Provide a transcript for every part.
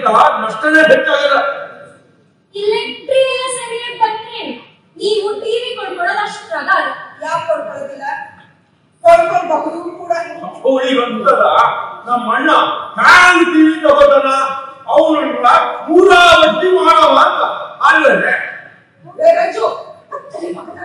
ನಷ್ಟನೇ ಹೆಚ್ಚಾಗಲ್ಲ ಇಲೆಕ್ಟ್ರಿ ಎಲ್ಲ ಸರಿಯಾಗಿ ಬಂದ್ರೆ ನೀವು ಟಿವಿ ಕೊಂಡ್ಕೊಳ್ಳೋದು ಅಷ್ಟ್ರಾಗ ಯಾಕೆ ಕೊಂಡ್ಕೊಳ್ಳೋದಿಲ್ಲ ಕೊಂಡ್ಕೊಳ್ಬಹುದು ಕೂಡ ಅವಳಿಗಂತಲ್ಲ ನಮ್ಮ ಅಣ್ಣ ಫ್ಯಾನ್ ಟಿವಿ ತಗೋತಾನ ಅವನನ್ನ ಮೂರಾವರ್ತಿ ಮಾಡವ ಅಂತ ಅಲ್ಲದೆ ಏ ರಂಜು ಅತ್ತಲೆ ಮಗನ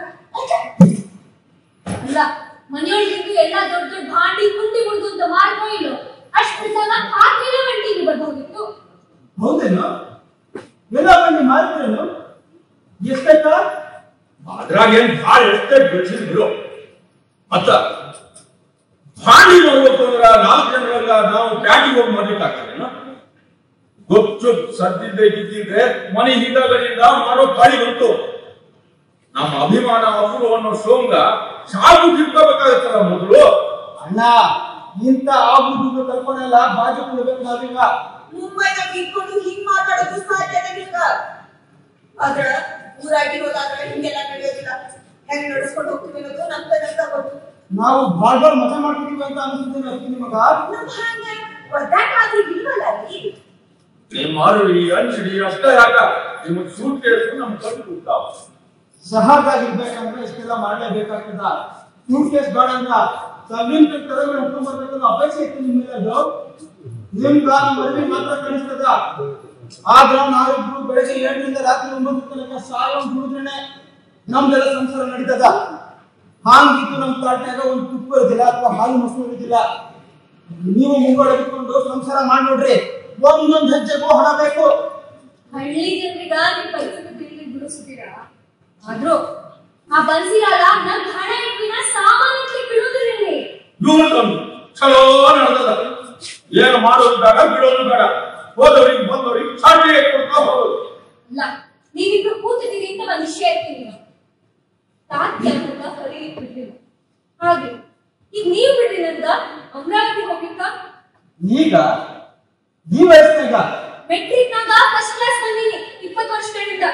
ಅಲ್ಲ ಮನೆಯೊಳಗಿದ್ದು ಎಲ್ಲ ದೊಡ್ಡ ದೊಡ್ಡ ಭಾಂಡಿ ಕುಂಡಿ ಮುಡ್ದು ಅಂತ ಮಾಡ್ಕೋ ಇಲ್ಲೋ ಅಷ್ಟು ಸಲ ಹಾಕಿಲ್ಲ ಒಂದು ಟಿವಿ ಬರ್ಬೋದಿತ್ತು ಹೌದೇನು ಎಲ್ಲ ಬಂದು ಮಾರಿದ್ರೇನು ಎಷ್ಟಾಯ್ತಾ ಅದ್ರಾಗ ಏನ್ ಭಾಳ ಎಷ್ಟೇ ಬೆಳೆಸಿದ್ರು ಮತ್ತ ಭಾಂಡಿ ನೋಡ್ಬೇಕು ಅಂದ್ರ ನಾಲ್ಕು ಜನರಲ್ಲ ನಾವು ಪ್ಯಾಟಿಗೆ ಹೋಗಿ ಮಾಡ್ಲಿಕ್ಕಾಗ್ತದೇನ ಗೊತ್ತು ಸದ್ದಿದ್ದೆ ಗಿದ್ದಿದ್ರೆ ಮನೆ ಹಿಂದಗಡೆಯಿಂದ ಮಾಡೋ ಗಾಳಿ ಬಂತು ನಮ್ಮ ಅಭಿಮಾನ ಅಪೂರ್ವ ಅನ್ನೋ ಸೋಂಗ ಸಾಕು ತಿಳ್ಕೋಬೇಕಾಗತ್ತಲ್ಲ ಮೊದಲು ಅಣ್ಣ ಇಂಥ ಆಗುದು ಕಲ್ಪನೆಲ್ಲ ಬಾಜು ಕೊಡ್ಬೇಕು ನಾವೀಗ ಮುಂಬೈನಾಗ ಇಟ್ಕೊಂಡು ಹಿಂಗ್ ಮಾತಾಡೋದು ಸಾಧ್ಯನೇ ಇಲ್ಲ ಆದ್ರ ಊರಾಗಿರೋದಾದ್ರೆ ಹಿಂಗೆಲ್ಲ ನಡೆಯೋದಿಲ್ಲ ಹೆಂಗ್ ನಡೆಸ್ಕೊಂಡು ಹೋಗ್ತೀವಿ ಅನ್ನೋದು ನಮ್ ಕೈಯಿಂದ ಗೊತ್ತು ನಾವು ಬಾಳ್ ಬಾಳ್ ಮಜಾ ಮಾಡ್ತಿದೀವಿ ಅಂತ ಅನ್ಸುತ್ತೇನೆ ಅದಕ್ಕೆ ನಿಮಗ ನಮ್ ಹಂಗೆ ಒದ್ದಾಟ ಆದ್ರೆ ಇಲ್ವಲ್ಲ ಅಲ್ಲಿ ನಿಮ್ಮ ಅರಳಿ ಅಂಚಡಿ ಅಷ್ಟೇ ಯಾಕ ನಿಮಗೆ ಸೂಟ್ ಕೇಳಿದ್ರು ನಮ್ ಕಣ್ಣು ಕೂತಾವ ಸಹಜಾಗಿರ್ಬೇಕಂದ್ರೆ ಇಷ್ಟೆಲ್ಲ ಮಾಡ್ಲೇಬೇಕಾಗ್ತದ ಸೂಟ್ ಕೇಸ್ ಬೇಡ ಅಂದ್ರ ಸಬ್ಲಿನ್ ತರಗಳು ಹುಡ್ಕೊಂಡ್ ಬರ್ಬೇಕನ್ನೋ ಅಪೇಕ್ಷೆ ಇತ್ತು ನಿಮ್ಮೆಲ್ಲದು ನಿಮ್ಗ ನಮ್ಮ ಅರಿವಿ ಮಾತ್ರ ಕಾಣಿಸ್ತದ ಆದ್ರ ನಾವಿಬ್ರು ಬೆಳಗ್ಗೆ ಏಳರಿಂದ ರಾತ್ರಿ ಒಂಬತ್ತು ತನಕ ಸಾಲ ದುಡಿದ್ರೇನೆ ನಮ್ದೆಲ್ಲ ಸಂಸಾರ ನಡೀತದ ಹಾಂಗಿತ್ತು ನಮ್ ತಾಟ್ನಾಗ ಒಂದು ತುಪ್ಪ ಇರೋದಿಲ್ಲ ಅಥವಾ ಹಾಲು ಮೊಸರು ಇರೋದಿಲ್ಲ ನೀವು ಮುಂಗಡೆ ಸಂಸಾರ ಮಾಡಿ ನೋಡ್ರಿ ಒಂದೊಂದ್ ಹೆಜ್ಜೆಗೂ ಹಣ ಬೇಕು ಹಳ್ಳಿ ಜನರಿಗ ನಿಮ್ ಪರಿಸ್ಥಿತಿ ತಿಳಿದು ಬಿಡಿಸ್ತೀರಾ ಆದ್ರೂ ಆ ಬನ್ಸಿರಲ್ಲ ನನ್ ಹಣ ಇಟ್ಟಿನ ಸಾಮಾನ್ಯಕ್ಕೆ ಬಿಡುವುದಿಲ್ಲ ಇವ್ರದೊಂದು ಚಲೋ ನಡೆದದ ಏನು ಮಾಡೋದು ಬೇಡ ಬಿಡೋದು ಬೇಡ ಹೋದವ್ರಿಗೆ ಬಂದವ್ರಿಗೆ ಸಾಟಿಗೆ ಕೊಡ್ತಾ ಹೋಗೋದು ಇಲ್ಲ ನೀವಿಬ್ರು ಕೂತಿದ್ದೀರಿ ಅಂತ ಒಂದು ವಿಷಯ ಇರ್ತೀನಿ ತಾತ್ಯ ಅಂತ ಕರೀಲಿಕ್ಕೆ ಬಿಡ್ಲಿಲ್ಲ ಹಾಗೆ ಈಗ ನೀವು ಬಿಡ್ರಿ ನಂದ ಅಮರಾವತಿ ಹೋಗ್ಲಿಕ್ಕ ಈಗ ಈ ವಯಸ್ಸಿನಾಗ ಮೆಟ್ರಿಕ್ನಾಗ ಫಸ್ಟ್ ಕ್ಲಾಸ್ ಬಂದೀನಿ ಇಪ್ಪತ್ತು ವರ್ಷಗಳಿಂದ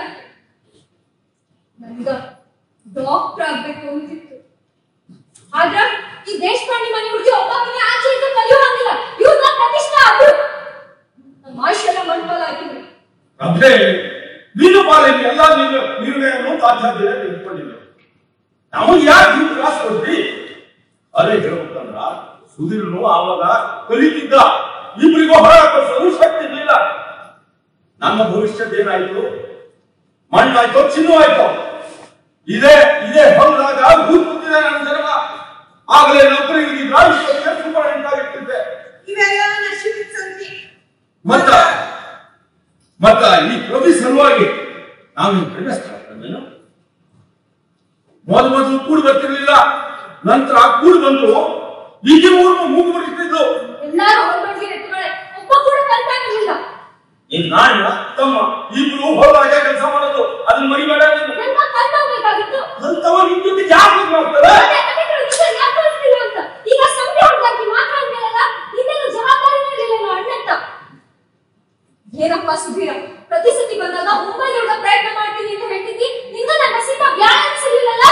ನನ್ಗ ಡಾಕ್ಟರ್ ಆಗ್ಬೇಕು ಅಂತಿತ್ತು ಆದ್ರ ಈ ದೇಶಪಾಂಡೆ ಮನೆ ಹುಡುಗಿ ಒಬ್ಬಾಕಿನ ಆಚೆಯಿಂದ ಕಲಿಯೋ ಹಂಗಿಲ್ಲ ಇವ್ರನ್ನ ಪ್ರತಿಷ್ಠೆ ಆದ್ರು ನಮ್ಮ ಆಯುಷ್ಯೆಲ್ಲ ಮಣ್ಪಾಲ ಆಗಿದ್ರು ಅದೇ ನೀನು ಪಾಲಿಗೆ ಎಲ್ಲ ನೀನು ನಿರ್ಣಯವನ್ನು ಸಾಧ್ಯಾಧ್ಯತೆ ತೆಗೆದುಕೊಂಡಿದ್ದೆ ನಮಗೆ ಯಾಕೆ ನೀವು ಕ್ಲಾಸ್ ಕೊಡ್ತಿ ಅದೇ ಹೇಳ್ಬೇಕಂದ್ರ ಸುಧೀರ್ನು ಆವಾಗ ಕಲಿತಿದ್ದ ಇಬ್ಬರಿಗೂ ಹೊರ ಕಳಿಸೋದು ಶಕ್ತಿ ಇರಲಿಲ್ಲ ನನ್ನ ಭವಿಷ್ಯದ ಏನಾಯ್ತು ಮಣ್ಣಾಯ್ತು ಚಿನ್ನವಾಯ್ತು ಇದೇ ಇದೇ ಹೊಲದಾಗ ಭೂತ್ ಕೂತಿದೆ ನನ್ನ ಜನ್ಮ ಆಗಲೇ ನೌಕರಿ ಇದ್ದಿದ್ರ ಇಷ್ಟೊತ್ತಿಗೆ ಸೂಪರ್ ಆಗಿರ್ತಿದ್ದೆ ಇವೆಲ್ಲ ನಶಿಬಿದ ಸಂಗತಿ ಮತ್ತ ಮತ್ತ ಈ ಪ್ರತಿ ಸಲುವಾಗಿ ನಾವು ನಿಮ್ ಪ್ರೇಮಿಸ್ತಾರೇನು ಮೊದ್ ಮೊದಲು ಕೂಡ್ ಬರ್ತಿರ್ಲಿಲ್ಲ ನಂತರ ಕೂಡ್ ಬಂದ್ರು ಈಗ ಮೂರು ಮೂಗು ಬರ್ತಿದ್ದು ಎಲ್ಲಾರು ಹೊರಟೋಗಿ ಎತ್ತುಗಳೇ ಒಬ್ಬ ಕೂಡ ಕಲ್ತಾಗಿರ್ಲಿಲ್ಲ ಈ ನಾಣ್ಯ ತಮ್ಮ ಇಬ್ರು ಹೊರಗೆ ಕೆಲಸ ಮಾಡೋದು ಅದನ್ನ ಮರಿಬೇಡ ನೀನು ನನ್ನ ಕಲ್ತಾಗ್ಬೇಕಾಗಿತ್ತು ಅಂತವ ನಿಮ್ ಜೊತೆ ಯಾಕೆ ಮಾಡ್ತಾರೆ ಮತ್ತೆ ಅದಕ್ಕೆ ವಿಷಯ ಯಾಕೆ ಕಳಿಸ್ತಿಲ್ಲ ಅಂತ ಈಗ ಸಂತೆ ಹುಡುಗಾಕಿ ಮಾತಾಡ್ತಿರಲ್ಲ ಇದೆಲ್ಲ ಜವಾಬ್ದಾರಿ ಇರಲಿಲ್ಲ ಅಣ್ಣಂತ ಏನಪ್ಪ ಸುಧೀರ ಪ್ರತಿ ಸತಿ ಬಂದಾಗ ಮುಂಬೈ ಹೋಗ ಪ್ರಯತ್ನ ಮಾಡ್ತೀನಿ ಅಂತ ಹೇಳ್ತಿದ್ದಿ ನಿಂಗ ನನ್ನ ಸೀಟ ಬ್ಯಾಡ ಅನ್ಸಲಿಲ್ಲಲ್ಲ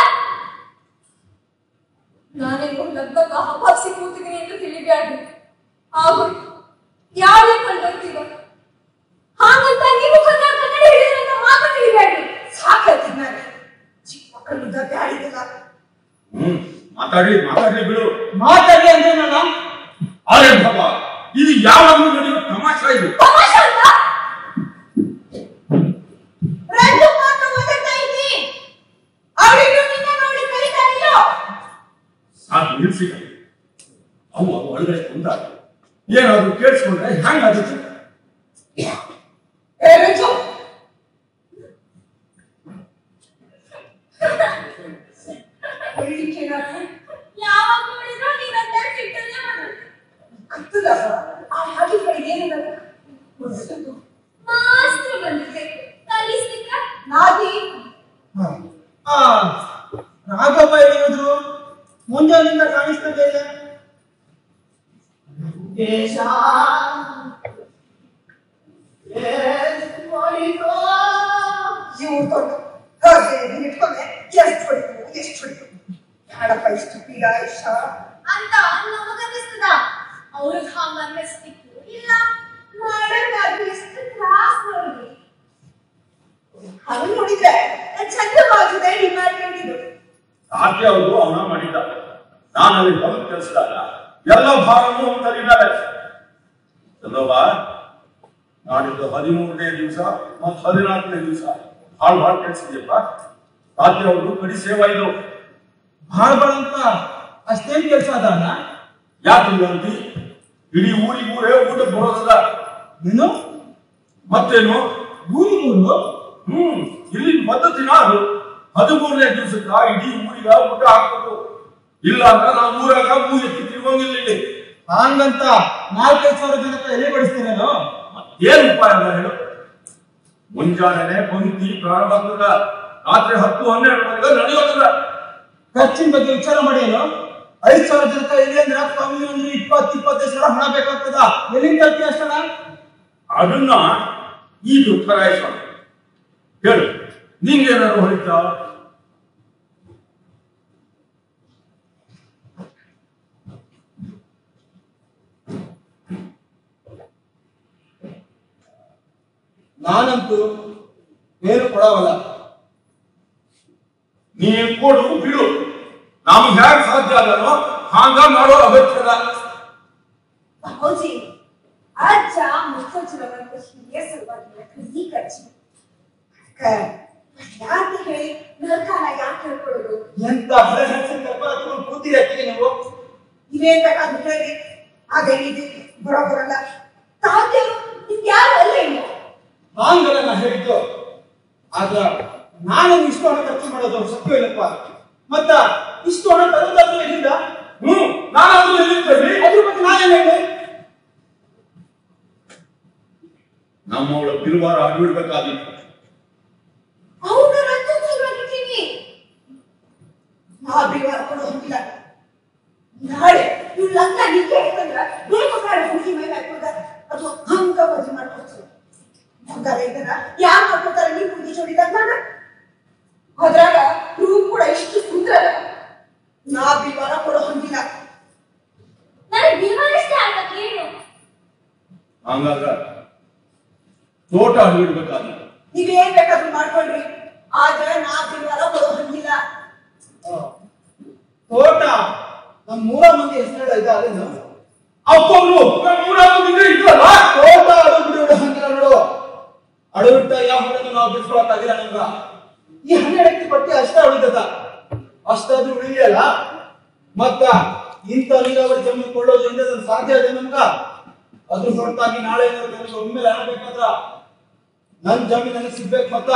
ನಾನೇನು ಲಗ್ಗಕ್ಕ ಹಬ್ಬಾಕ್ಸಿ ಕೂತಿದ್ದೀನಿ ಅಂತ ತಿಳಿಬ್ಯಾಡ್ರಿ ಆಗೋಯ್ತು ಯಾವೇ ಕಂಡೋಗ್ತೀವ ಹಾಗಂತ ನೀವು ಕನ್ನಡ ಕನ್ನಡ ಹೇಳಿದ್ರಂತ ಮಾತ್ರ ತಿಳಿಬ್ಯಾಡ್ರಿ ಸಾಕಾಯ್ತು ನಾನು ಚಿಕ್ಕ ಮಕ್ಕಳು ಮುದ್ದಾಗೆ ಆಡಿದಿಲ್ಲ ಹ್ಮ್ ಮಾತಾಡ್ಲಿ ಮಾತಾಡ್ಲಿ ಬಿಡು ಮಾತಾಡಿ ಅಂದ್ರೆ ನಾನು ಅರೆ ಬಾಬಾ ಇದು ಯಾವಾಗಲೂ ನಡೆಯೋ ತಮಾಷಾ ಇದು ತಮಾಷೆ ಅಂತ ರಂಜು ಮಾತ್ರ ಓದುತ್ತಾ ಇದ್ದಿ ಅವಳಿಗೂ ನಿನ್ನ ನೋಡಿ ಕರೀತಾರಿಲ್ಲೋ ಸಾಕು ನಿಲ್ಸಿ ಅವು ಅವು ಒಳಗಡೆ ಕುಂತಾಗ ಏನಾದ್ರು ಕೇಳಿಸ್ಕೊಂಡ್ರೆ ಹೆಂಗಾಗುತ್ತೆ ಏ ರಂಜು ಒಳ್ಳಿಕ್ಕೇನಾದ್ರು ಯಾವಾಗ ನೋಡಿದ್ರು ನೀನಂತ ಸಿಟ್ಟಲ್ಲೇ ಮಾಡೋದು ಕತ್ತದಾಗ ಆ ಹಾಗಿಗಳಿಗೆ ಏನಿಲ್ಲ ಗೊತ್ತಿತ್ತು. ಮಾಸ್ತ್ರ ಬಂದಿದೆ ಕಲಿಸ್ಲಿಕ್ಕ ನಾದಿ ಆ ರಾಘವ ಹೇಳಿದ್ರು ಮುಂಜಾನಿಂದ ಕಾಣಿಸ್ತದೆ ಇಲ್ಲ ದೇಶ ಎಷ್ಟೋಯ್ತೋ? ಇವ್ರು ದೊಡ್ಡ ಹಾಗೆ ನೀನ್ ಇಟ್ಕೊಂಡೆ ಎಷ್ಟು ಹೊಡಿತು ಎಷ್ಟು ಹೊಡಿತು ಯಾರಪ್ಪ ಇಷ್ಟು ಪೀಡ ಇಷ್ಟ ಅಂತ ನಮಗನ್ನಿಸ್ತದ ಅವ್ರಿಗೆ ಹಂಗ ಅನ್ನಿಸ್ತಿತ್ತು ಇಲ್ಲ ಮಾಡೋಣ ಅನ್ನಿಸ್ತದೆ ಸಾಧ್ಯ ಅವರು ಅವನ ಮಾಡಿದ್ದ ನಾನು ಅಲ್ಲಿ ಬಂದು ಕೆಲಸದಾಗ ಎಲ್ಲ ಭಾರನೂ ಅವನು ತರಿದ್ದಾರೆ ಚಂದವ್ವ ನಾಡಿದ್ದು ಹದಿಮೂರನೇ ದಿವಸ ಮತ್ತು ಹದಿನಾಲ್ಕನೇ ದಿವಸ ಹಾಳು ಭಾಳ ಕೆಲಸಿದ್ಯಪ್ಪ ಸಾಧ್ಯ ಅವರು ಕಡಿ ಸೇವಾ ಇದು ಭಾಳ ಭಾಳ ಅಂತ ಅಷ್ಟೇನ್ ಕೆಲಸ ಅದ ಅಣ್ಣ ಯಾಕೆ ಅಂತಿ ಇಡೀ ಊರಿಗೆ ಊರೇ ಊಟಕ್ಕೆ ಬರೋದಲ್ಲ ನೀನು ಮತ್ತೇನು ಊರಿಗೂರು ಹ್ಮ್ ಇಲ್ಲಿ ಪದ್ಧತಿ ನಾನು ಹದಿಮೂರನೇ ದಿವಸಕ್ಕ ಇಡೀ ಊರಿಗ ಊಟ ಹಾಕ್ಬೇಕು ಇಲ್ಲ ಅಂದ್ರೆ ನಾವು ಊರಾಗ ಮೂ ಎತ್ತಿ ತಿರುಗೋಂಗಿಲ್ಲ ಇಲ್ಲಿ ಹಂಗಂತ ನಾಲ್ಕೈದು ಸಾವಿರ ಜನಕ್ಕೆ ಎಲೆ ಬಡಿಸ್ತೀರೇನೋ ಏನ್ ಉಪಾಯ ಅದ ಹೇಳು ಮುಂಜಾನೆ ಪಂಕ್ತಿ ಪ್ರಾರಂಭ ಆಗ್ತದ ರಾತ್ರಿ ಹತ್ತು ಹನ್ನೆರಡರವರೆಗೆ ನಡೆಯೋದಿಲ್ಲ ಖರ್ಚಿನ ಬಗ್ಗೆ ವಿಚಾರ ಮಾಡಿ ಏನು ಐದ್ ಸಾವಿರ ಜನಕ್ಕೆ ಎಲೆ ಅಂದ್ರೆ ಕಮ್ಮಿ ಅಂದ್ರೆ ಇಪ್ಪತ್ತು ಇಪ್ಪತ್ತೈದು ಸಾವಿರ ಹಣ ಬೇಕಾಗ್ತದ ಎಲ್ಲಿಂದ ತರ್ತಿ ಅಷ್ಟಣ ಅದನ್ನ ಈಗ ಉತ್ತರಾಯಿಸೋಣ ಹೇಳು ನಿಂಗೇನಾದ್ರು ಹೊಳಿತಾ ನಾನಂತೂ ಏನು ಕೊಡವಲ್ಲ ನೀ ಕೊಡು ಬಿಡು ನಮ್ಗೆ ಹ್ಯಾಕ್ ಸಾಧ್ಯ ಆಗಲ್ಲೋ ಹಾಂಗ ಮಾಡೋ ಅಗತ್ಯದ ಹೌಜಿ ಅಜ್ಜ ಮುಚ್ಚೋಚಿರವಂತ ಹಿರಿಯ ಸಲುವಾಗಿ ಕೃಷಿ ಖರ್ಚು ಯಾಕೆ ಹೇಳಿ ನರ್ಕಾನ ಯಾಕೆ ಹೇಳ್ಕೊಡೋದು ಎಂತ ಹಳೆ ಹೆಸರು ಕರ್ಕೊಂಡು ಹತ್ಕೊಂಡು ಕೂತೀರಿ ಅತ್ತಿಗೆ ನೀವು ಇವೇನ್ ಬೇಕಾದ್ರೂ ಹೇಳಿ ಅದೇನಿದೆ ಬರೋಬರಲ್ಲ ತಾತ್ಯರು ನಿಮ್ಗೆ ಯಾರು ಅಲ್ಲ ಇಲ್ಲ ಹಾಂಗಲ್ಲ ನಾ ಹೇಳಿದ್ದು ಆದ್ರ ನಾನು ಇಷ್ಟು ಹಣ ಖರ್ಚು ಮಾಡೋದು ಸತ್ಯ ಇಲ್ಲಪ್ಪ ಮತ್ತ ಇಷ್ಟು ಹಣ ತರೋದಾದ್ರೂ ಎಲ್ಲಿಂದ ಹ್ಮ್ ನಾನಾದ್ರೂ ಎಲ್ಲಿದ್ದೇನೆ ಅದ್ರ ಬಗ್ಗೆ ನಾನೇನ್ ಹೇಳಿ ನಮ್ಮವಳ ಬಿರುವಾರ ಅಡ್ಬಿಡ್ಬೇಕಾದಿತ್ತು ಅವ್ನ ರಕ್ತ ಸಲುವಾಗಿದ್ದೀನಿ ನಾ ಬಿರುವಾರ ಕೊಡೋ ಹೋಗಿಲ್ಲ ನಾಳೆ ಇವ್ ಲಂಗ ನಿಂಗೆ ಹೇಳ್ತಂದ್ರ ಬೇಕಾದ್ರೆ ಹುಡುಗಿ ಮೇಲೆ ಹಾಕೋದ ಅದು ಹಂಗ ಬದಿ ಮಾಡ್ಕೊಡ್ತಾರೆ ಹಂಗಾರೆ ಇದನ್ನ ಯಾರು ಮಾಡ್ಕೊತಾರೆ ನೀವು ಹುಡುಗಿ ಜೋಡಿದಾಗ ನಾನು ಅದ್ರಾಗ ರೂಮ್ ಕೂಡ ಇಷ್ಟು ಸುಂದರ ನಾ ಬಿರುವಾರ ಕೊಡೋ ಹಂಗಿಲ್ಲ ನನಗೆ ಬಿಲ್ವರಿಷ್ಟೇ ಆಗಕ್ಕೆ ಏನು ಹಂಗಾಗ ತೋಟ ಅಡ್ಬಿಡ್ಬೇಕಾದಿತ್ತು ನೀವೇನ್ ಬೇಕಾದ್ರೂ ಮಾಡ್ಕೊಳ್ರಿ ಆದ್ರೆ ನಾ ಬಿರುವಾರ ಕೊಡೋ ಹಂಗಿಲ್ಲ ತೋಟ ನಮ್ ಮೂರ ಮಂದಿ ಹೆಸರು ಇದೆ ಅದೇನು ಅಪ್ಪವ್ರು ನಮ್ಮೂರಾಗಿದ್ರೆ ಇದ್ರಲ್ಲ ತೋಟ ಅಡು ಬಿಡು ಬಿಡು ಹಂಗಿಲ್ಲ ನೋಡು ಅಡು ಬಿಟ್ಟ ಯಾವ ಹಣನು ನಾವು ಬಿಡ್ಸ್ಕೊಳಕ್ಕಾಗಿಲ್ಲ ನಮ್ಗ ಈ ಹನ್ನೆರಡಕ್ಕೆ ಪಟ್ಟಿ ಅಷ್ಟ ಉಳಿತದ ಅಷ್ಟಾದ್ರೂ ಉಳಿಯಲ್ಲ ಮತ್ತ ಇಂಥ ನೀರಾವರಿ ಜಮೀನು ಕೊಳ್ಳೋದ್ರಿಂದ ಅದು ಸಾಧ್ಯ ಇದೆ ನಮ್ಗ ಅದ್ರ ಹೊರತಾಗಿ ನಾಳೆ ಏನಾದ್ರು ನನಗೆ ಒಮ್ಮೆಲೆ ಆಗ್ಬೇಕಾದ್ರ ನನ್ ಜಮೀನು ನನಗೆ ಸಿಗ್ಬೇಕು ಮತ್ತ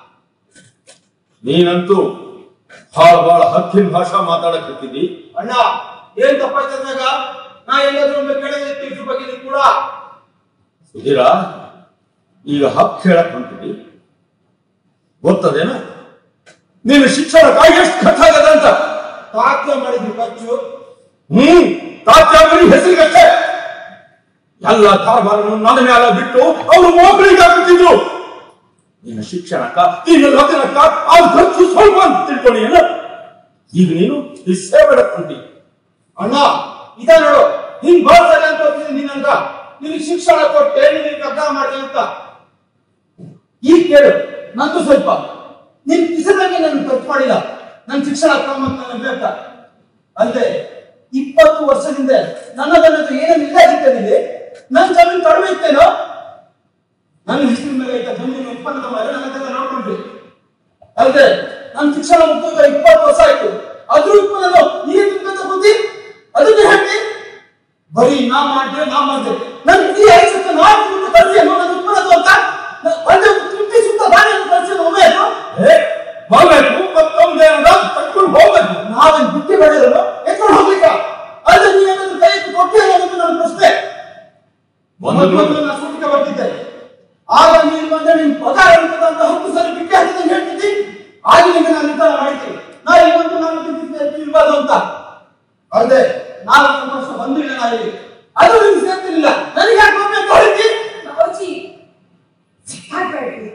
ನೀನಂತೂ ಭಾಳ ಭಾಳ ಹತ್ತಿನ ಭಾಷಾ ಮಾತಾಡಕತ್ತಿದ್ದಿ ಅಣ್ಣ ಏನ್ ತಪ್ಪಾಯ್ತಂದಾಗ ನಾ ಎಲ್ಲಾದ್ರೂ ಒಮ್ಮೆ ಕೇಳಿದ್ರೆ ಇದ್ರ ಬಗ್ಗೆ ನೀನ್ ಕೂಡ ಸುಧೀರ ಈಗ ಹಕ್ ಹೇಳಕ್ ಹೊಂಟಿದಿ ಗೊತ್ತದೇನ ನೀನು ಶಿಕ್ಷಣಕ್ಕಾಗಿ ಎಷ್ಟು ಖರ್ಚಾಗದ ಅಂತ ತಾತ್ಯ ಮಾಡಿದ್ರು ಖರ್ಚು ಹ್ಮ್ ತಾತ್ಯಾಗಲಿ ಹೆಸರಿಗಷ್ಟೇ ಎಲ್ಲ ಕಾರ್ಬಾರನ್ನು ನನ್ನ ಮೇಲೆ ಬಿಟ್ಟು ಅವರು ಮೋಕಳಿಗೆ ಹಾಕುತ್ತಿದ್ರು ನಿನ್ನ ಶಿಕ್ಷಣಕ್ಕ ನಿನ್ನ ಲಗ್ನಕ್ಕ ಆ ಖರ್ಚು ಸ್ವಲ್ಪ ಅಂತ ತಿಳ್ಕೊಳ್ಳಿ ಏನು ಈಗ ನೀನು ಈ ಸೇವೆ ಹೊಂಟಿ ಅಣ್ಣ ಇದ ನೋಡು ಹಿಂಗ್ ಬರ್ತಾರೆ ಅಂತ ಹೋಗ್ತಿದ್ದೀನಿ ನೀನಂತ ನಿನಗೆ ಶಿಕ್ಷಣ ಕೊಟ್ಟೆ ನಿನಗೆ ಅಗ್ಗ ಮಾಡಿದೆ ಅಂತ ಈಗ ಕೇಳು ನಂದು ಸ್ವಲ್ಪ ನಿನ್ ಕಿಸದಂಗೆ ನಾನು ಖರ್ಚು ಮಾಡಿಲ್ಲ ನನ್ ಶಿಕ್ಷಣ ಕ್ರಮ ಅಂತ ನನಗೆ ಬೇಕಾ ಅಲ್ಲದೆ ಇಪ್ಪತ್ತು ವರ್ಷದಿಂದ ನನ್ನದನ್ನದು ಏನೇನು ಇಲ್ಲ ಇದ್ದೇನೆ ನನ್ ಜಮೀನು ಕಡಿಮೆ ಇತ್ತೇನೋ ನನ್ನ ಹೆಸರಿನ ಮೇಲೆ ಇದ್ದ ಜಮೀನು ಉತ್ಪನ್ನದ ಮೇಲೆ ನನ್ನದೆಲ್ಲ ನೋಡ್ಕೊಂಡ್ರಿ ಅಲ್ಲದೆ ನನ್ನ ಶಿಕ್ಷಣ ಮುಗಿದ ಇಪ್ಪತ್ತು ವರ್ಷ ಆಯ್ತು ಅದ್ರ ಉತ್ಪನ್ನ ನೀವೇ ತಿಳ್ಕೊಂತ ಬುದ್ಧಿ ಅದಕ್ಕೆ ಹೇಳಿ ಬರೀ ನಾ ಮಾಡಿದ್ರೆ ನಾ ಮಾಡಿದೆ ನನ್ ಈ ಐಸಕ್ಕೆ ನಾ ತಿಳ್ಕೊಂಡು ಕಲ್ಸಿಯನ್ನು ನನ್ನ ಉತ್ಪನ್ನದು ಅಂತ ನ- ಒಂದೇ ತುಟ್ಟಿ ಸುತ್ತ ದಾರಿ ಕಲ್ಸಿಯನ್ನು ಒಮ್ಮೆ ಆಯ್ತು ಏ ಹೋಗ್ಬೇಕು ಮತ್ತೊಂದೇನದ ತಕ್ಕೊಂಡು ಹೋಗ್ಬೇಕು ನಾವೇನ್ ಬುದ್ಧಿ ಮಾಡಿದ್ರು ಎತ್ಕೊಂಡು ಹೋಗ್ಲಿಕ್ಕ ಅಲ್ಲದೆ ನೀವೇನಾದ್ರೂ ಕೈ ಎತ್ತಿ ಕೊಟ್ಟೆ ಅನ್ನೋದು ನನ್ನ ಪ್ರಶ್ನೆ ಒಂದು ಮೊದಲು ಮೊದಲು ನಾ ಸುಟ್ಟಿಗೆ ಬರ್ತಿದ್ದೆ ಆಗ ನೀನು ಬಂದ್ರೆ ನಿನ್ ಪಗಾರ ಇರ್ತದ ಅಂತ ಹತ್ತು ಸಲ ಬಿಟ್ಟೆ ಹಾಕಿದಂಗೆ ಹೇಳ್ತಿದ್ದಿ ಆಗ ನಿಮಗೆ ನಾನು ನಿರ್ಧಾರ ಮಾಡಿದ್ದೀನಿ ನಾ ಇವತ್ತು ನಾನು ತಿಂತಿದ್ದೆ ಇರ್ಬಾರ್ದು ಅಂತ ಅದೇ ನಾಲ್ಕು ವರ್ಷ ಬಂದಿಲ್ಲ ನಾ ಇಲ್ಲಿ ಅದು ನಿಮ್ಗೆ ಸೇರ್ತಿರ್ಲಿಲ್ಲ ನನಗೆ ಯಾಕೆ ಹೋಗ್ಬೇಕು ಹೇಳ್ತಿ ಬಾಬಾಜಿ ಸಿಕ್ಕಾಡ್ಬೇಡ್ರಿ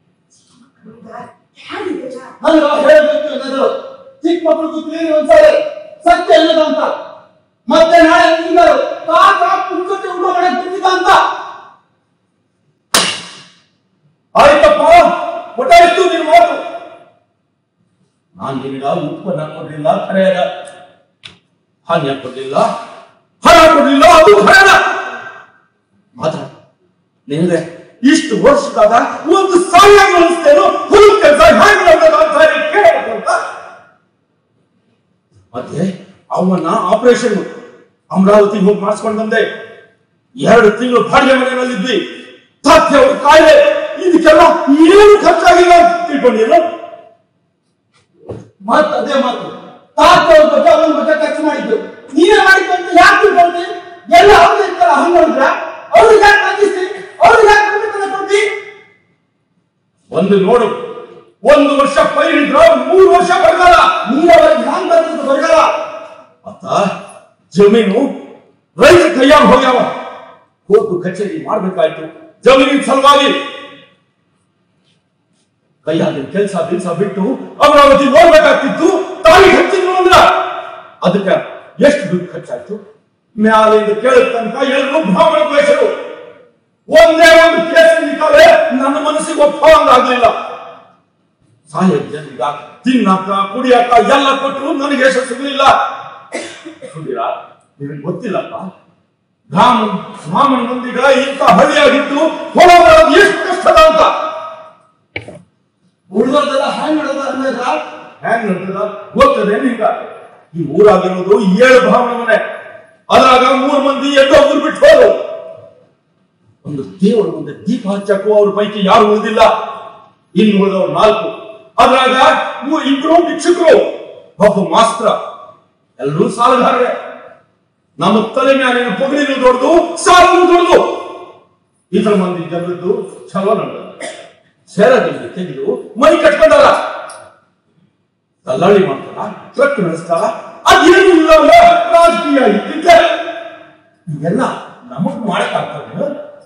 ಯಾರಿದೆಲ್ಲ ನನಗೆ ಹೇಳಬೇಕು ಏನಾದ್ರು ಚಿಕ್ಕ ಮಕ್ಕಳು ತಿಳಿರಿ ಒಂದ್ಸರಿ ಸತ್ಯ ಏನದು ಅಂತ ಮತ್ತೆ ನಾಳೆ ಹಿಂಗಾರು ಕಾಕ ಕುಂಕತೆ ಊಟ ಮಾಡಕ್ ಬಂದಿದ್ದ ಅಂತ ಆಯ್ತು ನಾನು ನಿನಗ ಉತ್ಪನ್ನ ಕೊಡ್ಲಿಲ್ಲ ಖರೆಯದ ಧಾನ್ಯ ಕೊಡ್ಲಿಲ್ಲ ಹಣ ಕೊಡ್ಲಿಲ್ಲ ಅದು ಖರೆಯದ ಮಾತ್ರ ನಿನಗೆ ಇಷ್ಟು ವರ್ಷದಾಗ ಒಂದು ಸಾವಿರ ಅನಿಸ್ತೇನೋ ಹುಲ್ ಕೆಲಸ ಹೇಗೆ ಮಾಡ್ಬೇಕು ಅಂತ ಹೇಳಿ ಕೇಳಬೇಕು ಅಂತ ಮತ್ತೆ ಅವನ್ನ ಆಪರೇಷನ್ ಅಮರಾವತಿ ಹೋಗಿ ಮಾಡಿಸ್ಕೊಂಡು ಬಂದೆ ಎರಡು ತಿಂಗಳು ಬಾಡಿಗೆ ಮನೆಯಲ್ಲಿದ್ವಿ ತಾತ್ಯ ಅವ್ರ ಕಾಯಿಲೆ ಇದಕ್ಕೆಲ್ಲ ಏನು ಖರ್ಚಾಗಿಲ್ಲ ಅಂತ ತಿಳ್ಕೊಂಡಿಲ್ಲ ಮತ್ ಅದೇ ಮಾತು ತಾತ ಅವ್ರ ಬಗ್ಗೆ ಅವನ ಬಗ್ಗೆ ಖರ್ಚು ಮಾಡಿದ್ದು ನೀವೇ ಮಾಡಿದ್ದು ಅಂತ ಯಾಕೆ ತಿಳ್ಕೊಂಡಿ ಎಲ್ಲ ಅವ್ರು ಇರ್ತಾರ ಹಂಗ ನೋಡಿದ್ರ ಅವ್ರಿಗೆ ಯಾಕೆ ನಂಗಿಸ್ತಿ ಅವ್ರಿಗೆ ಯಾಕೆ ಪ್ರತಿಫಲ ಕೊಡ್ತಿ ಒಂದು ನೋಡು ಒಂದು ವರ್ಷ ಪೈರಿದ್ರ ಮೂರು ವರ್ಷ ಬರಗಾಲ ನೀರವರಿಗೆ ಹ್ಯಾಂಗ್ ಬರ್ತದ ಬರಗಾಲ ಅತ್ತ ಜಮೀನು ರೈತ ಕೈಯಾಗ ಹೋಗ್ಯಾವ ಕೋರ್ಟು ಕಚೇರಿ ಮಾಡ್ಬೇಕಾಯ್ತು ಜಮೀನಿನ ಸಲುವಾಗಿ ಕೈಯಾಗಿನ ಕೆಲಸ ದಿವಸ ಬಿಟ್ಟು ಅಮರಾವತಿ ಹೋಗ್ಬೇಕಾಗ್ತಿತ್ತು ತಾಯಿ ಹಚ್ಚಿದ್ರು ಅಂದ್ರ ಅದಕ್ಕೆ ಎಷ್ಟು ದುಡ್ಡು ಖರ್ಚಾಯ್ತು ಮ್ಯಾಲಿಂದ ಕೇಳಿದ ತನಕ ಎಲ್ಲರೂ ಬ್ರಾಹ್ಮಣ ದ್ವೇಷರು ಒಂದೇ ಒಂದು ಕೇಸ್ ನಿಂತಾವೆ ನನ್ನ ಮನಸ್ಸಿಗೆ ಒಪ್ಪಂಗಾಗ್ಲಿಲ್ಲ ಸಾಹೇಬ್ ಜನರಿಗ ತಿನ್ನಕ ಕುಡಿಯಕ ಎಲ್ಲ ಕೊಟ್ಟರು ನನಗೆ ಯಶಸ್ಸು ಸಿಗಲಿಲ್ಲ ಸುಧೀರ ನಿನಗೆ ಗೊತ್ತಿಲ್ಲಪ್ಪ ಬ್ರಾಹ್ಮಣ ಬ್ರಾಹ್ಮಣ ಮಂದಿಗ ಇಂಥ ಹಳ್ಳಿಯಾಗಿದ್ದು ಹೊರ ಬರೋದು ಎಷ್ಟು ಕಷ್ಟದ ಅಂತ ಉಳಿದೋರ್ದೆಲ್ಲ ಹ್ಯಾಂಗ್ ಮಾಡೋದ ಅನ್ನೋದ್ರ ಹೆಂಗ್ ನಡ್ತದ ಗೊತ್ತದೆ ನಿಂಗ ಈ ಊರಾಗಿರೋದು ಏಳು ಬ್ರಾಹ್ಮಣ ಮನೆ ಅದ್ರಾಗ ಮೂರು ಮಂದಿ ಎದ್ದು ಒಬ್ರು ಬಿಟ್ಟು ಹೋದ್ರು ಒಂದು ದೇವರ ಮುಂದೆ ದೀಪ ಹಚ್ಚಕ್ಕೂ ಅವ್ರ ಪೈಕಿ ಯಾರು ಉಳಿದಿಲ್ಲ ಇನ್ನು ಉಳಿದವ್ರು ನಾಲ್ಕು ಅದ್ರಾಗ ಮೂರು ಇಬ್ರು ಭಿಕ್ಷುಕರು ಒಬ್ಬ ಮಾಸ್ತ್ರ ಎಲ್ಲರೂ ಸಾಲಗಾರರೇ ನಮ್ಮ ತಲೆ ಮ್ಯಾಲಿನ ಪೊಗಳಿನೂ ದೊಡ್ಡದು ಸಾಲನು ದೊಡ್ಡದು ಇತರ ಮಂದಿ ಜನರದ್ದು ಚಲೋ ನಡೆದ ಸೇರದಲ್ಲಿ ತೆಗೆದು ಮೈ ಕಟ್ಕೊಂಡಾರ ದಲ್ಲಾಳಿ ಮಾಡ್ತಾರ ಟ್ರಕ್ ನಡೆಸ್ತಾರ ಅದೇನು ಇಲ್ಲ ಅಲ್ಲ ರಾಜಕೀಯ ಇದ್ದಿದ್ದೆ ಇವೆಲ್ಲ ನಮಗ್ ಮಾಡಕ್ಕಾಗ್ತದೆ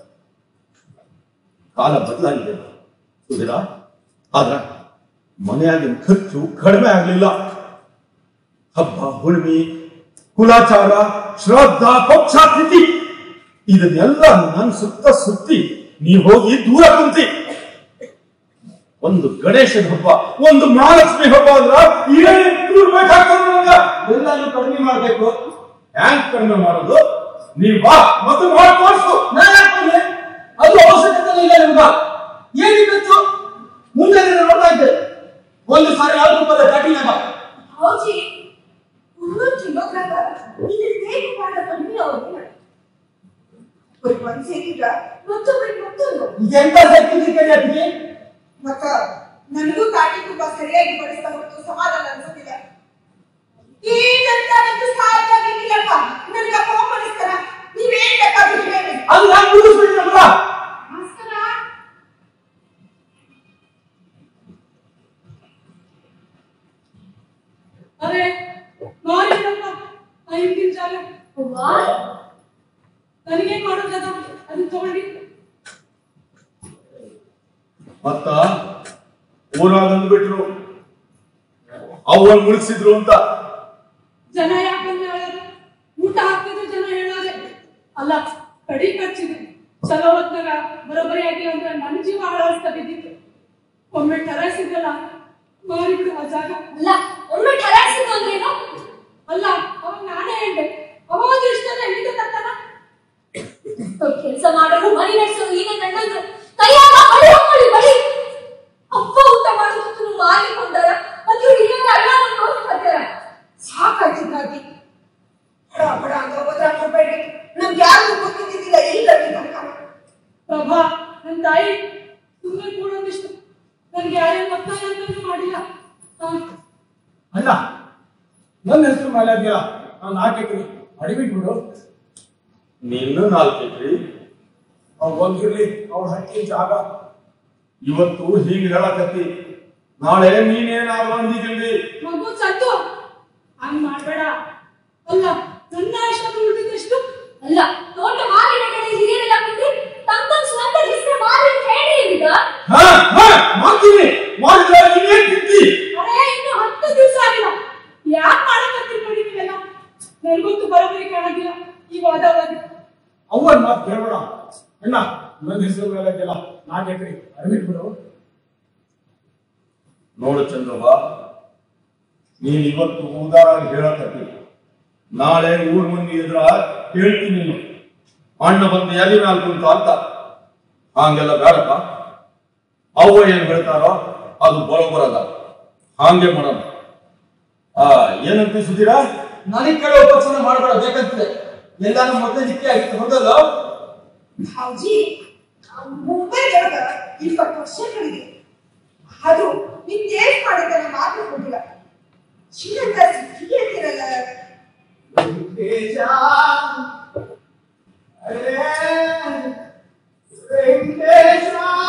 ಕಾಲ ಬದಲಾಗಿದೆ ಸುಧೀರ ಆದ್ರ ಮನೆಯಾಗಿನ ಖರ್ಚು ಕಡಿಮೆ ಆಗ್ಲಿಲ್ಲ ಹಬ್ಬ ಹುಣ್ಣಿಮೆ ಕುಲಾಚಾರ ಶ್ರದ್ಧಾ ಪಕ್ಷಾತಿಥಿ ಇದನ್ನೆಲ್ಲ ನನ್ ಸುತ್ತ ಸುತ್ತಿ ನೀ ಹೋಗಿ ದೂರ ಕುಂತಿ ಒಂದು ಗಣೇಶನ ಹಬ್ಬ ಒಂದು ಮಹಾಲಕ್ಷ್ಮಿ ಹಬ್ಬ ಅಂದ್ರ ಏನು ಬೇಕಾಗ್ತದೆ ನನಗ ಎಲ್ಲಾನು ಕಡಿಮೆ ಮಾಡ್ಬೇಕು ಹ್ಯಾಂಗ್ ಕಡಿಮೆ ಮಾಡೋದು ನೀವ್ ಬಾ ಮತ್ತು ಮಾಡಿ ತೋರ್ಸು ನಾನ್ ಯಾಕ್ ಮಾಡ್ಲಿ? ಅದು ಅವಶ್ಯಕತೆ ಇಲ್ಲ ನಿಮ್ಗ ಏನಿತ್ತು ಮುಂದೆ ನೀನು ನೋಡ್ತಾ ಇದ್ದೆ ಒಂದು ಸಾರಿ ಆದ್ರೂ ರೂಪಾಯಿ ಕಟ್ಟಿಲ್ಲ ಬಾ ಹೌಜಿ ಮುನ್ನೂರು ಕಿಲೋಗ್ರಾಮ್ ಇದು ಹೇಗೆ ಮಾಡಲ್ಲ ನೀವು ಅವ್ರಿಗೆ ಒಬ್ಬರಿಗೆ ಒಂದ್ ಸೇರಿದ್ರ ಮತ್ತೊಬ್ಬರಿಗೆ ಮತ್ತೊಂದು ಇದೆಂತ ಸರ್ಟಿಫಿಕೇಟ್ ಅದಕ್ಕೆ ಮತ್ತ ನನಗೂ ತಾಟಿ ತುಂಬಾ ಸರಿಯಾಗಿ ಬಡಿಸ್ತಾ ಹೊರತು ಸಮಾಧಾನ ಅನ್ಸೋದಿಲ್ಲ ಈ ಜನತಾನಂತೂ ಸಾಧ್ಯಾಗಿಲ್ಲಪ್ಪ ನನಗೆ ಕೋಪ ಅನಿಸ್ತಾರ ನೀವೇನ್ ಬೇಕಾದ್ರೂ ಹೇಳಿ ಅದು ನಾನು ಮುಗಿಸ್ಬಿಟ್ಟಿರಲ್ಲ ನಮಸ್ಕಾರ अरे ಮಾರಿ ನಮ್ಮ ಐದಿನ ಜಾಗ ಅವ್ವಾ ನನಗೇನ್ ಮಾಡೋದದ ಅದನ್ನ ತಗೊಂಡಿ ಮತ್ತ ಊರಾಗ ಅಂದ್ಬಿಟ್ರು ಅವನ್ ಮುಳುಗಿಸಿದ್ರು ಅಂತ ಜನ ಯಾಕಂದ್ರೆ ಹೇಳೋದು ಊಟ ಹಾಕ್ತಿದ್ರು ಜನ ಹೇಳೋದೆ ಅಲ್ಲ ಕಡಿ ಖರ್ಚಿದೆ ಚಲೋ ಹೊತ್ನಾಗ ಬರೋಬ್ಬರಿಯಾಗಿ ಅಂದ್ರೆ ನನ್ನ ಜೀವ ಹಾಳಾಡ್ತಾ ಬಿದ್ದಿತ್ತು ಒಮ್ಮೆ ಟೆರಸ್ ಇದಲ್ಲ ಮಾರಿಬಿಡು ಆ ಜಾಗ ಅಲ್ಲ ಒಮ್ಮೆ ಟರಾಕ್ಸಿದ್ದು ಅಂದ್ರೇನು ಅಲ್ಲ ಅವಾಗ ನಾನೇ ಹೇಳ್ದೆ ಅವಾಗ ಒಂದು ಇಷ್ಟನ್ನ ಎಲ್ಲಿಂದ ತರ್ತಾನ ಕೆಲಸ ಮಾಡೋರು ಮನೆ ನಡೆಸೋರು ಈಗ ಗಂಡಂದ್ರು ಕೈಯಾಗ ಬಳಿ ಹಾಕೊಳ್ಳಿ ಬಳಿ ಅಪ್ಪ ಊಟ ಮಾಡೋದಕ್ಕೂ ಮಾರಿ ಕೊಂಡಾರ ಮತ್ತು ಹಿರಿಯರ ಅಲ್ಲ ನೋಡ್ಕೊತಾರ ಸಾಕಾಯ್ತು ಗಾದಿ ಬಡ ಬಡ ಅಂತ ಹೋದ್ರ ಕೊಡ್ಬೇಡಿ ನಮ್ಗೆ ಯಾರಿಗೂ ಗೊತ್ತಿದ್ದಿಲ್ಲ ಇಲ್ಲ ತನಕ ಪ್ರಭಾ ನನ್ನ ತಾಯಿ ಸುಮ್ಮನೆ ಕೂಡೋದಿಷ್ಟು ನನಗೆ ಯಾರೇನು ಒತ್ತಾಯ ಅಂತಂದು ಮಾಡಿಲ್ಲ ಹಾ ಅಲ್ಲ ನನ್ನ ಹೆಸರು ಮೇಲೆ ಅದೆಯಲ್ಲ ನಾನು ಹಾಕಿದ್ದೀನಿ ಅಡಿಬಿಟ್ಬಿಡು ನೀನು ನಾಲ್ಕೈತ್ರಿ ಅವ್ರು ಹೋಗಿರ್ಲಿ ಅವ್ರ ಹಕ್ಕಿ ಜಾಗ ಇವತ್ತು ಹೀಗೆ ಹೇಳಕತ್ತಿ ನಾಳೆ ನೀನೇನಾದ್ರು ಅಂದಿದ್ದೀನಿ ಮಗು ಸತ್ತು ಹಂಗ್ ಮಾಡ್ಬೇಡ ಅಲ್ಲ ನನ್ನ ಆಶ್ರಮ ಉಳಿದಿದ್ದೆಷ್ಟು ಅಲ್ಲ ತೋಟ ಮಾರಿನ ಕಡೆ ಹಿರಿಯರೆಲ್ಲ ಕುಂತು ತಮ್ಮ ತಮ್ಮ ಸ್ವಂತ ಹೆಸರು ಮಾರಿ ಅಂತ ಹೇಳಿ ಈಗ ಹಾ ಹಾ ಮಾಡ್ತೀನಿ ಮಾಡಿದ್ರೆ ನೀನೇನ್ ತಿಂತಿ ಅರೇ ಇನ್ನು ಹತ್ತು ದಿವಸ ಆಗಿಲ್ಲ ಯಾಕೆ ಮಾಡಕತ್ತೀರಿ ನೋಡಿ ನೀವೆಲ್ಲ ನನಗಂತೂ ಬರೋಬರಿ ಕಾಣೋದಿಲ್ಲ ಈ ವಾದ ವಾದ ಅವನ್ ಮಾತು ಕೇಳಬೇಡ ಅಣ್ಣ ನನ್ನ ಹೆಸರು ಮೇಲೆ ಅದೆಯಲ್ಲ ನಾಲ್ಕು ಎಕರೆ ಅಡಿಬಿಟ್ಬಿಡು ನೋಡು ಚಂದ್ರವ್ವ ನೀನ್ ಇವತ್ತು ಉದಾರಾಗಿ ಹೇಳಕತ್ತಿ ನಾಳೆ ಊರ್ ಮಂದಿ ಎದುರ ಹೇಳ್ತೀನಿ ನೀನು ಅಣ್ಣ ಬಂದು ಎಲ್ಲಿ ಮ್ಯಾಲ್ ಕುಂತ ಅಂತ ಹಂಗೆಲ್ಲ ಬೇಡಪ್ಪ ಅವ್ವ ಏನ್ ಹೇಳ್ತಾರೋ ಅದು ಬರೋಬರದ ಹಾಗೆ ಮಾಡೋಣ ಆ ಏನಂತ ಸುಧೀರಾ ನನಗೆ ಕೇಳೋ ಉಪಚಾರ ಮಾಡಬೇಡ ಬೇಕಂತದೆ ಎಲ್ಲಾನು ಮೊದಲೇ ನಿತ್ಯ ಆಗಿತ್ತು ಹೌದಲ್ಲ ಹೌಜಿ ಮುಂಬೈ ಒಳಗ ಇಪ್ಪತ್ತು ವರ್ಷಗಳಿಗೆ ಅದು ನಿಮ್ ಏನ್ ಮಾಡಿದ್ರೆ ಮಾತ್ರ ಕೊಟ್ಟಿಲ್ಲ ಶ್ರೀಲಂಕ ಸಿಕ್ಕಿ ಅಂತಿರಲ್ಲ ವೆಂಕಟೇಶ ಅರೇ ವೆಂಕಟೇಶ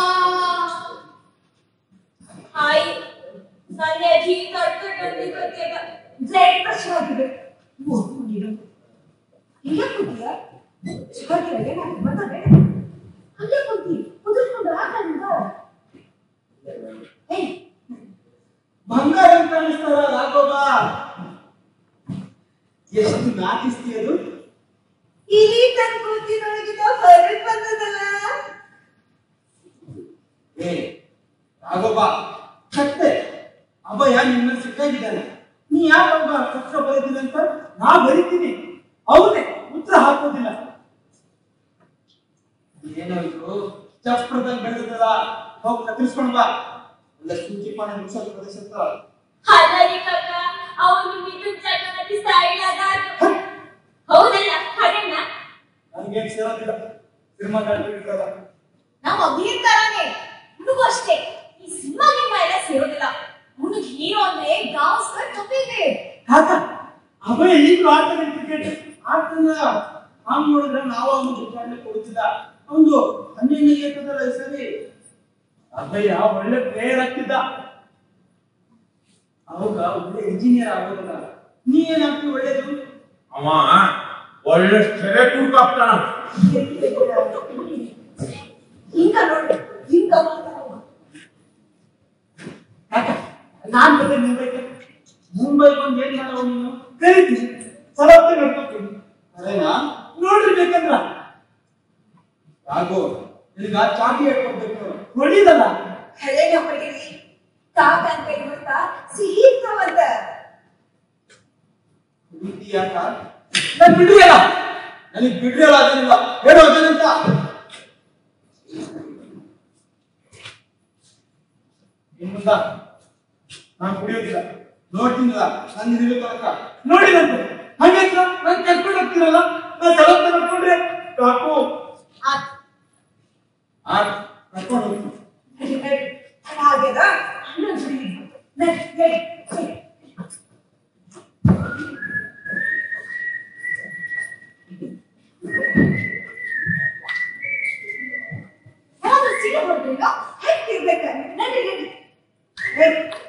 आई ನನ್ನ ಅಜ್ಜಿ ಕಟ್ಕಟ್ಟಲ್ಲಿ ಗೊತ್ತಿಲ್ಲ ಬ್ಲಡ್ ಪ್ರೆಷರ್ ಆಗಿದೆ ನೋಡ್ಕೊಂಡಿರು ಇಲ್ಲ ಕೂತಿಯ ಚಿಕ್ಕಕ್ಕೆ ಏನಾದ್ರು ಬರ್ತದೆ ಹಂಗೆ ಕೂತಿ ಕುದಿಸ್ಕೊಂಡು ಹಾಕಂಗ ಏಯ್ ಬಂಗಾರ ಅಂತ ಅನಿಸ್ತಾರ ರಾಘವ ಎಷ್ಟು ನಾಟಿಸ್ತಿ ಅದು ಇಲ್ಲಿ ತನ್ನ ಕೂತಿನೊಳಗಿನ ಹೊರಗೆ ಬಂದದಲ್ಲ ಏ ರಾಘವ ಕತ್ತೆ ಅಭಯ ನಿನ್ನ ಸಿಕ್ಕಾಗಿದ್ದಾನೆ ನೀ ಯಾಕಬ್ಬ ಪತ್ರ ಬರೀತೀನಿ ಅಂತ ನಾ ಬರೀತೀನಿ ಅವನೇ ಉತ್ತರ ಹಾಕೋದಿಲ್ಲ ಏನೋ ಇದು ಚಪ್ರದಲ್ಲಿ ಬೆಳೆದಲ್ಲ ಹೋಗಿ ಕತ್ತಿಸ್ಕೊಂಡ್ ಬಾ ಒಳ್ಳೆ ಸೂಚಿ ಪಾನ ಮುಗಿಸೋದು ಪ್ರದೇಶ ಅಂತ ಹಾಗಾಗಿ ಕಾಕ ಅವನು ಮಿಥುನ್ ಚಕ್ರವರ್ತಿ ಸ್ಟೈಲ್ ಅದ ಹೌದಲ್ಲ ಹಾಗಣ್ಣ ನನಗೇನು ಸೇರೋದಿಲ್ಲ ಸಿನಿಮಾ ಇರ್ತದ ನಮ್ಮ ಅಭಿಯನ್ ತರಾನೇ ಹುಡುಗ ಅಷ್ಟೇ ಈ ಸಿನಿಮಾ ಗಿನಿಮಾ ಎಲ್ಲ ಸೇರೋದಿಲ್ಲ ಹುಡುಗ ಹೀರೋ ಅಂದ್ರೆ ಗಾವಸ್ಕರ್ ಕಪಿದೆ ಕಾಕ ಅಭಯ ಈಗಲೂ ಆಡ್ತಾನೆ ಕ್ರಿಕೆಟ್ ಆಡ್ತಾನ ಹಂಗ್ ನೋಡಿದ್ರೆ ನಾವು ಅವನು ಬಿಟ್ಟಾಡ್ಲಿಕ್ಕೆ ಕೊಡುತ್ತಿಲ್ಲ ಅವನು ಹನ್ನೆರಡನೇ ಏಕದಲ್ಲ ಈ ಸರಿ ಅಭಯ ಒಳ್ಳೆ ಪ್ಲೇಯರ್ ಆಗ್ತಿದ್ದ ಅವಾಗ ಒಳ್ಳೆ ಇಂಜಿನಿಯರ್ ಆಗೋದಿಲ್ಲ ನೀ ಏನಾಗ್ತಿ ಒಳ್ಳೇದು ಅವ ಒಳ್ಳೆ ಸೆರೆ ಕೂಡ್ಕಾಗ್ತಾನ ಹಿಂಗ ನೋಡಿ ಹಿಂಗ ಮಾಡ್ತಾರ ಕಾಕ ನಾನ್ ಬಂದೆ ಮುಂಬೈಗೆ ಮುಂಬೈಗೆ ಬಂದು ಏನ್ ಮಾಡೋ ನೀನು ಕರಿತೀನಿ ಸಲತ್ತೆ ನಡ್ಕೊತೀನಿ ಅದೇನಾ ನೋಡ್ರಿ ಬೇಕಂದ್ರ ರಾಘು ನಿನಗ ಚಾಟಿ ಹೇಳ್ಕೊಡ್ಬೇಕು ಹೊಡಿದಲ್ಲ ಹಳೆ ಹೊರಗಿರಿ ತಾತ ಅಂತ ಇವತ್ತ ಸಿಹಿ ಇರ್ತಾವಂತ ರೀತಿ ಯಾಕ ನನ್ ಬಿಡ್ರಿ ಅಲ್ಲ ನನಗ್ ಬಿಡ್ರಿ ಅಲ್ಲ ಅದನ್ನಿಲ್ಲ ಹೇಳು ಅದನ್ನಂತ ಇನ್ಮುಂದ ನಾನ್ ಕುಡಿಯೋದಿಲ್ಲ ನೋಡ್ತೀನಿಲ್ಲ ನನ್ ಹಿರಿಯ ತನಕ ನೋಡಿದಂತೆ ಹಂಗೆ ನಾನು ಕರ್ಕೊಂಡು ಹೋಗ್ತೀರಲ್ಲ ನಾ ಸಲತ್ತೆ ನಡ್ಕೊಂಡ್ರೆ ಸಾಕು ಆತ್ ಆ ಕರ್ಕೊಂಡು ಹೋಗ್ತೀನಿ ಹಾಗೆದ ಅಣ್ಣ ಜೊತೆ ನಡಿ, ನಡಿ, ನಡಿ. ಯಾರಾದ್ರೂ ಸಿಗಬಾರ್ದಿಲ್ಲ ಹೇಗಿರ್ಬೇಕ ನಡಿ ನಡಿ ನಡಿ